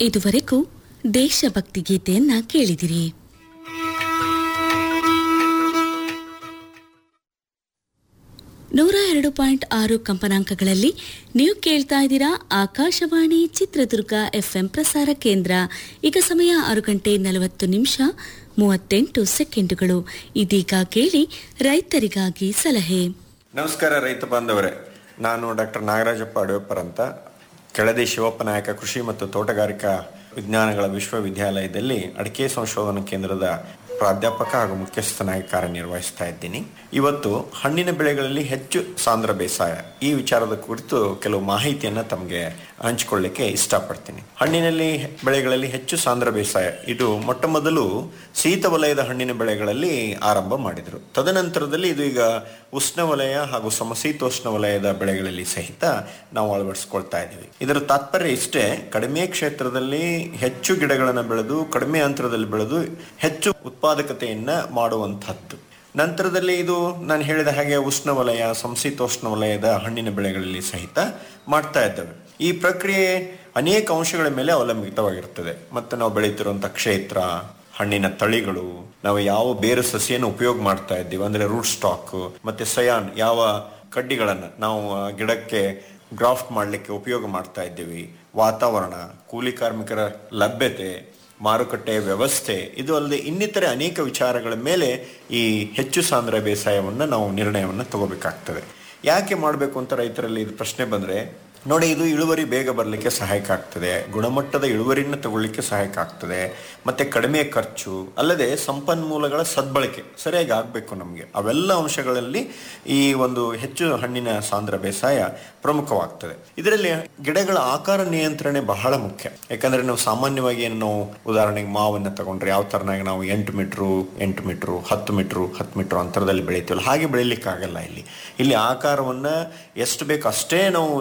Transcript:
ಇದುವರೆಗೂ ದೇಶಭಕ್ತಿ ಗೀತೆಯನ್ನ ಕೇಳಿದಿರಿ ನೂರ ಎರಡು ಪಾಯಿಂಟ್ ಆರು ಕಂಪನಾಂಕಗಳಲ್ಲಿ ನೀವು ಕೇಳ್ತಾ ಇದ್ದೀರಾ ಆಕಾಶವಾಣಿ ಚಿತ್ರದುರ್ಗ ಎಫ್ಎಂ ಪ್ರಸಾರ ಕೇಂದ್ರ ಈಗ ಸಮಯ ಆರು ಗಂಟೆ ನಲವತ್ತು ನಿಮಿಷ ಮೂವತ್ತೆಂಟು ಸೆಕೆಂಡುಗಳು ಇದೀಗ ಕೇಳಿ ರೈತರಿಗಾಗಿ ಸಲಹೆ ನಮಸ್ಕಾರ ರೈತ ಬಾಂಧವರೇ ನಾನು ಡಾಕ್ಟರ್ ನಾಗರಾಜಪ್ಪ ಅಡವೆಪ್ಪರ್ ಅಂತ ಕೆಳದಿ ಶಿವಪ್ಪ ನಾಯಕ ಕೃಷಿ ಮತ್ತು ತೋಟಗಾರಿಕಾ ವಿಜ್ಞಾನಗಳ ವಿಶ್ವವಿದ್ಯಾಲಯದಲ್ಲಿ ಅಡಿಕೆ ಸಂಶೋಧನಾ ಕೇಂದ್ರದ ಪ್ರಾಧ್ಯಾಪಕ ಹಾಗೂ ಮುಖ್ಯಸ್ಥನಾಗಿ ಕಾರ್ಯನಿರ್ವಹಿಸ್ತಾ ಇದ್ದೀನಿ ಇವತ್ತು ಹಣ್ಣಿನ ಬೆಳೆಗಳಲ್ಲಿ ಹೆಚ್ಚು ಸಾಂದ್ರ ಬೇಸಾಯ ಈ ವಿಚಾರದ ಕುರಿತು ಕೆಲವು ಮಾಹಿತಿಯನ್ನ ತಮಗೆ ಹಂಚಿಕೊಳ್ಳಿಕ್ಕೆ ಇಷ್ಟಪಡ್ತೀನಿ ಹಣ್ಣಿನಲ್ಲಿ ಬೆಳೆಗಳಲ್ಲಿ ಹೆಚ್ಚು ಸಾಂದ್ರ ಬೇಸಾಯ ಇದು ಮೊಟ್ಟ ಮೊದಲು ಶೀತ ವಲಯದ ಹಣ್ಣಿನ ಬೆಳೆಗಳಲ್ಲಿ ಆರಂಭ ಮಾಡಿದರು ತದನಂತರದಲ್ಲಿ ಇದು ಈಗ ಉಷ್ಣವಲಯ ಹಾಗೂ ಸಮಶೀತೋಷ್ಣ ವಲಯದ ಬೆಳೆಗಳಲ್ಲಿ ಸಹಿತ ನಾವು ಅಳವಡಿಸ್ಕೊಳ್ತಾ ಇದ್ದೀವಿ ಇದರ ತಾತ್ಪರ್ಯ ಇಷ್ಟೇ ಕಡಿಮೆ ಕ್ಷೇತ್ರದಲ್ಲಿ ಹೆಚ್ಚು ಗಿಡಗಳನ್ನು ಬೆಳೆದು ಕಡಿಮೆ ಅಂತರದಲ್ಲಿ ಬೆಳೆದು ಹೆಚ್ಚು ಉತ್ಪಾದಕತೆಯನ್ನ ಮಾಡುವಂತಹದ್ದು ನಂತರದಲ್ಲಿ ಇದು ನಾನು ಹೇಳಿದ ಹಾಗೆ ಉಷ್ಣವಲಯ ಸಂಶೀತೋಷ್ಣ ವಲಯದ ಹಣ್ಣಿನ ಬೆಳೆಗಳಲ್ಲಿ ಸಹಿತ ಮಾಡ್ತಾ ಇದ್ದೇವೆ ಈ ಪ್ರಕ್ರಿಯೆ ಅನೇಕ ಅಂಶಗಳ ಮೇಲೆ ಅವಲಂಬಿತವಾಗಿರ್ತದೆ ಮತ್ತು ನಾವು ಬೆಳೀತಿರುವಂಥ ಕ್ಷೇತ್ರ ಹಣ್ಣಿನ ತಳಿಗಳು ನಾವು ಯಾವ ಬೇರು ಸಸಿಯನ್ನು ಉಪಯೋಗ ಮಾಡ್ತಾ ಇದ್ದೀವಿ ಅಂದ್ರೆ ರೂಟ್ ಸ್ಟಾಕ್ ಮತ್ತೆ ಸಯಾನ್ ಯಾವ ಕಡ್ಡಿಗಳನ್ನು ನಾವು ಆ ಗಿಡಕ್ಕೆ ಗ್ರಾಫ್ಟ್ ಮಾಡಲಿಕ್ಕೆ ಉಪಯೋಗ ಮಾಡ್ತಾ ಇದ್ದೀವಿ ವಾತಾವರಣ ಕೂಲಿ ಕಾರ್ಮಿಕರ ಲಭ್ಯತೆ ಮಾರುಕಟ್ಟೆಯ ವ್ಯವಸ್ಥೆ ಇದು ಅಲ್ಲದೆ ಇನ್ನಿತರೆ ಅನೇಕ ವಿಚಾರಗಳ ಮೇಲೆ ಈ ಹೆಚ್ಚು ಸಾಂದ್ರ ಬೇಸಾಯವನ್ನು ನಾವು ನಿರ್ಣಯವನ್ನು ತಗೋಬೇಕಾಗ್ತದೆ ಯಾಕೆ ಮಾಡಬೇಕು ಅಂತ ರೈತರಲ್ಲಿ ಇದು ಪ್ರಶ್ನೆ ಬಂದ್ರೆ ನೋಡಿ ಇದು ಇಳುವರಿ ಬೇಗ ಬರಲಿಕ್ಕೆ ಸಹಾಯಕ ಆಗ್ತದೆ ಗುಣಮಟ್ಟದ ಇಳುವರಿಯನ್ನು ತಗೊಳ್ಳಿಕ್ಕೆ ಸಹಾಯಕ ಆಗ್ತದೆ ಮತ್ತೆ ಕಡಿಮೆ ಖರ್ಚು ಅಲ್ಲದೆ ಸಂಪನ್ಮೂಲಗಳ ಸದ್ಬಳಕೆ ಸರಿಯಾಗಿ ಆಗಬೇಕು ನಮಗೆ ಅವೆಲ್ಲ ಅಂಶಗಳಲ್ಲಿ ಈ ಒಂದು ಹೆಚ್ಚು ಹಣ್ಣಿನ ಸಾಂದ್ರ ಬೇಸಾಯ ಪ್ರಮುಖವಾಗ್ತದೆ ಇದರಲ್ಲಿ ಗಿಡಗಳ ಆಕಾರ ನಿಯಂತ್ರಣೆ ಬಹಳ ಮುಖ್ಯ ಯಾಕಂದ್ರೆ ನಾವು ಸಾಮಾನ್ಯವಾಗಿ ಏನು ನಾವು ಉದಾಹರಣೆಗೆ ಮಾವನ್ನ ತಗೊಂಡ್ರೆ ಯಾವ ತರನಾಗಿ ನಾವು ಎಂಟು ಮೀಟ್ರು ಎಂಟು ಮೀಟ್ರು ಹತ್ತು ಮೀಟ್ರು ಹತ್ತು ಮೀಟ್ರು ಅಂತರದಲ್ಲಿ ಬೆಳಿತೀವಲ್ಲ ಹಾಗೆ ಬೆಳಿಲಿಕ್ಕೆ ಆಗಲ್ಲ ಇಲ್ಲಿ ಇಲ್ಲಿ ಆಕಾರವನ್ನ ಎಷ್ಟು ಬೇಕು ಅಷ್ಟೇ ನಾವು